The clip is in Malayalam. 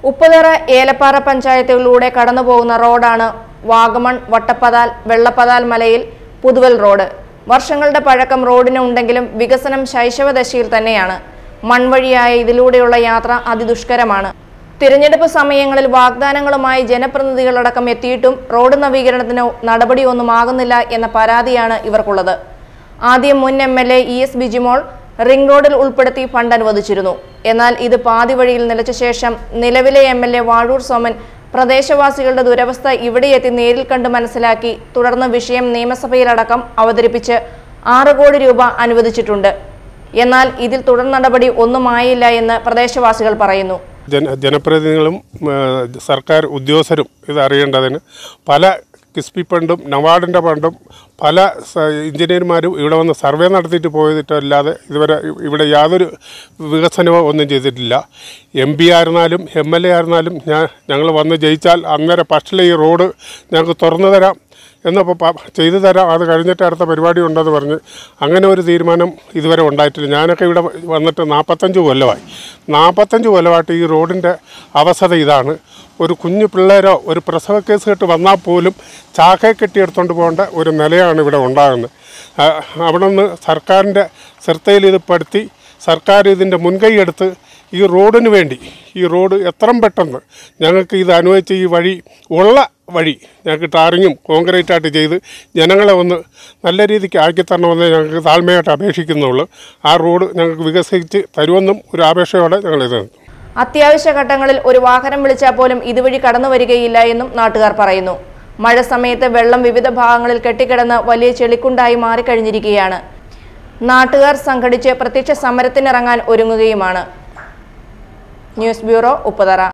ഉപ്പുതറ ഏലപ്പാറ പഞ്ചായത്തുകളിലൂടെ കടന്നുപോകുന്ന റോഡാണ് വാഗമൺ വട്ടപ്പതാൽ വെള്ളപ്പതാൽ മലയിൽ പുതുവൽ റോഡ് വർഷങ്ങളുടെ പഴക്കം റോഡിന് ഉണ്ടെങ്കിലും വികസനം ശൈശവദശയിൽ തന്നെയാണ് മൺവഴിയായ ഇതിലൂടെയുള്ള യാത്ര അതിദുഷ്കരമാണ് തിരഞ്ഞെടുപ്പ് സമയങ്ങളിൽ വാഗ്ദാനങ്ങളുമായി ജനപ്രതിനിധികളടക്കം എത്തിയിട്ടും റോഡ് നവീകരണത്തിന് നടപടിയൊന്നും ആകുന്നില്ല എന്ന പരാതിയാണ് ഇവർക്കുള്ളത് ആദ്യം മുൻ M L A E S Bijimol ring റോഡിൽ ഉൾപ്പെടുത്തി ഫണ്ട് അനുവദിച്ചിരുന്നു എന്നാൽ ഇത് പാതി വഴിയിൽ നിലച്ച ശേഷം നിലവിലെ M L A Vazhoor Soman പ്രദേശവാസികളുടെ ദുരവസ്ഥ ഇവിടെയെത്തി നേരിൽ കണ്ട് മനസ്സിലാക്കി തുടർന്ന് വിഷയം നിയമസഭയിലടക്കം അവതരിപ്പിച്ച് ആറ് കോടി രൂപ അനുവദിച്ചിട്ടുണ്ട് എന്നാൽ ഇതിൽ തുടർ നടപടി ഒന്നുമായില്ല എന്ന് പ്രദേശവാസികൾ പറയുന്നു ജന ജനപ്രതിനിധികളും ആ, സർക്കാർ ഉദ്യോഗസ്ഥരും ഇത് അറിയേണ്ടതിന് പല കിസ്ബി ഫണ്ടും നവാർഡിൻ്റെ ഫണ്ടും പല സ- എഞ്ചിനീയർമാരും ഇവിടെ വന്ന് സർവേ നടത്തിയിട്ട് പോയിട്ടല്ലാതെ ഇതുവരെ ഇ- ഇവിടെ യാതൊരു വികസനമോ ഒന്നും ചെയ്തിട്ടില്ല എം പി ആയിരുന്നാലും എം എൽ എ ആയിരുന്നാലും ഞാൻ ഞങ്ങൾ വന്ന് ജയിച്ചാൽ അന്നേരം ഫസ്റ്റിലെ ഈ റോഡ് ഞങ്ങൾക്ക് തുറന്നു തരാം എന്നപ്പോൾ പ- ചെയ്തു തരാം അത് കഴിഞ്ഞിട്ട് അടുത്ത പരിപാടി ഉണ്ടെന്ന് പറഞ്ഞ് അങ്ങനെ ഒരു തീരുമാനം ഇതുവരെ ഉണ്ടായിട്ടില്ല ഞാനൊക്കെ ഇവിടെ വന്നിട്ട് നാൽപ്പത്തഞ്ച് കൊല്ലമായി നാൽപ്പത്തഞ്ച് കൊല്ലമായിട്ട് ഈ റോഡിൻ്റെ അവസ്ഥ ഇതാണ് ഒരു കുഞ്ഞു പിള്ളേരോ ഒരു പ്രസവ കേസ് കെട്ട് വന്നാൽ പോലും ചാക്കയെ കെട്ടിയെടുത്തുകൊണ്ട് പോകേണ്ട ഒരു നിലയാണ് ഇവിടെ ഉണ്ടാകുന്നത് ആ, അവിടെ നിന്ന് സർക്കാരിൻ്റെ ശ്രദ്ധയിൽ ഇത് പെടുത്തി സർക്കാർ ഇതിൻ്റെ മുൻകൈ എടുത്ത് ഈ റോഡിന് വേണ്ടി ഈ റോഡ് എത്രയും പെട്ടെന്ന് ഞങ്ങൾക്ക് ഇത് അനുവദിച്ച് ഈ വഴി ഉള്ള വഴി ഞങ്ങൾക്ക് ടാറിങ്ങും കോൺക്രീറ്റായിട്ട് ചെയ്ത് ജനങ്ങളെ ഒന്ന് നല്ല രീതിക്ക് ആക്കി തരണമെന്ന് ഞങ്ങൾക്ക് താഴ്മയായിട്ട് അപേക്ഷിക്കുന്നുള്ളൂ ആ റോഡ് ഞങ്ങൾക്ക് വികസിച്ച് തരുമെന്നും ഒരു അപേക്ഷയോടെ ഞങ്ങൾ ഇത് അത്യാവശ്യ ഘട്ടങ്ങളിൽ ഒരു വാഹനം വിളിച്ചാൽ പോലും ഇതുവഴി കടന്നു വരികയില്ല എന്നും നാട്ടുകാർ പറയുന്നു മഴ സമയത്ത് വെള്ളം വിവിധ ഭാഗങ്ങളിൽ കെട്ടിക്കിടന്ന് വലിയ ചെളിക്കുണ്ടായി മാറിക്കഴിഞ്ഞിരിക്കുകയാണ് നാട്ടുകാർ സംഘടിച്ച് പ്രത്യക്ഷ സമരത്തിനിറങ്ങാൻ ഒരുങ്ങുകയുമാണ് ന്യൂസ് ബ്യൂറോ ഉപ്പതറ